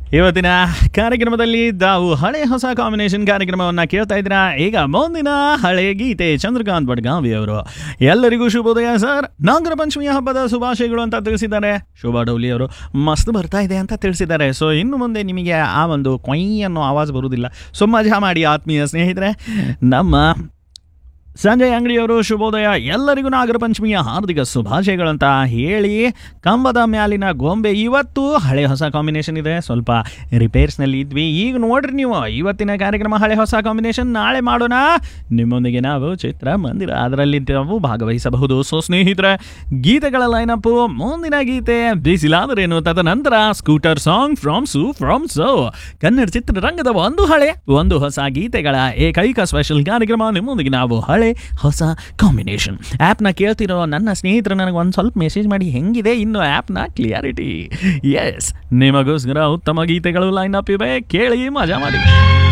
ಇವತ್ತಿನ ಕಾರ್ಯಕ್ರಮದಲ್ಲಿ ತಾವು ಹಳೆ ಹೊಸ ಕಾಂಬಿನೇಷನ್ ಕಾರ್ಯಕ್ರಮವನ್ನು ಕೇಳ್ತಾ ಇದ್ದೀರಾ ಈಗ ಮುಂದಿನ ಹಳೆ ಗೀತೆ ಚಂದ್ರಕಾಂತ್ ಬಡ್ಗಾವಿ ಅವರು ಎಲ್ಲರಿಗೂ ಶುಭೋದಯ ಸರ್ ನಾಗರ ಪಂಚಮಿಯ ಹಬ್ಬದ ಶುಭಾಶಯಗಳು ಅಂತ ತಿಳಿಸಿದ್ದಾರೆ ಶೋಭಾ ಡೌಲಿ ಅವರು ಮಸ್ತ್ ಬರ್ತಾ ಇದೆ ಅಂತ ತಿಳಿಸಿದ್ದಾರೆ ಸೊ ಇನ್ನು ಮುಂದೆ ನಿಮಗೆ ಆ ಒಂದು ಕೊಯ್ ಅನ್ನೋ ಆವಾಜ್ ಬರುವುದಿಲ್ಲ ಸೊ ಮಜಾ ಮಾಡಿ ಆತ್ಮೀಯ ಸ್ನೇಹಿತರೆ ನಮ್ಮ ಸಂಜಯ್ ಅಂಗಡಿಯವರು ಶುಭೋದಯ ಎಲ್ಲರಿಗೂ ನಾಗರ ಪಂಚಮಿಯ ಹಾರ್ದಿಕ ಶುಭಾಶಯಗಳಂತ ಹೇಳಿ ಕಂಬದ ಮ್ಯಾಲಿನ ಗೊಂಬೆ ಇವತ್ತು ಹಳೆ ಹೊಸ ಕಾಂಬಿನೇಷನ್ ಇದೆ ಸ್ವಲ್ಪ ರಿಪೇರ್ಸ್ನಲ್ಲಿ ಇದ್ವಿ ಈಗ ನೋಡ್ರಿ ನೀವು ಇವತ್ತಿನ ಕಾರ್ಯಕ್ರಮ ಹಳೆ ಹೊಸ ಕಾಂಬಿನೇಷನ್ ನಾಳೆ ಮಾಡೋಣ ನಿಮ್ಮೊಂದಿಗೆ ನಾವು ಚಿತ್ರ ಮಂದಿರ ಅದರಲ್ಲಿ ನಾವು ಭಾಗವಹಿಸಬಹುದು ಸೊ ಸ್ನೇಹಿತರೆ ಗೀತೆಗಳ ಲೈನಪ್ಪು ಮುಂದಿನ ಗೀತೆ ಬಿಸಿಲಾದರೇನು ತದನಂತರ ಸ್ಕೂಟರ್ ಸಾಂಗ್ ಫ್ರಾಮ್ ಸು ಫ್ರಾಮ್ ಸೋ ಕನ್ನಡ ಚಿತ್ರರಂಗದ ಒಂದು ಹಳೆ ಒಂದು ಹೊಸ ಗೀತೆಗಳ ಏಕೈಕ ಸ್ಪೆಷಲ್ ಕಾರ್ಯಕ್ರಮ ನಿಮ್ಮೊಂದಿಗೆ ನಾವು ಹಳೆ ಹೊಸ ಕಾಂಬಿನೇಷನ್ ಆ್ಯಪ್ನ ಕೇಳ್ತಿರೋ ನನ್ನ ಸ್ನೇಹಿತರು ನನಗೆ ಒಂದು ಸ್ವಲ್ಪ ಮೆಸೇಜ್ ಮಾಡಿ ಹೆಂಗಿದೆ ಇನ್ನು ಆ್ಯಪ್ನ ಕ್ಲಿಯಾರಿಟಿ ಎಸ್ ನಿಮಗೋಸ್ಕರ ಉತ್ತಮ ಗೀತೆಗಳು ಲೈನ್ ಅಪ್ ಇವೆ ಕೇಳಿ ಮಜಾ ಮಾಡಿ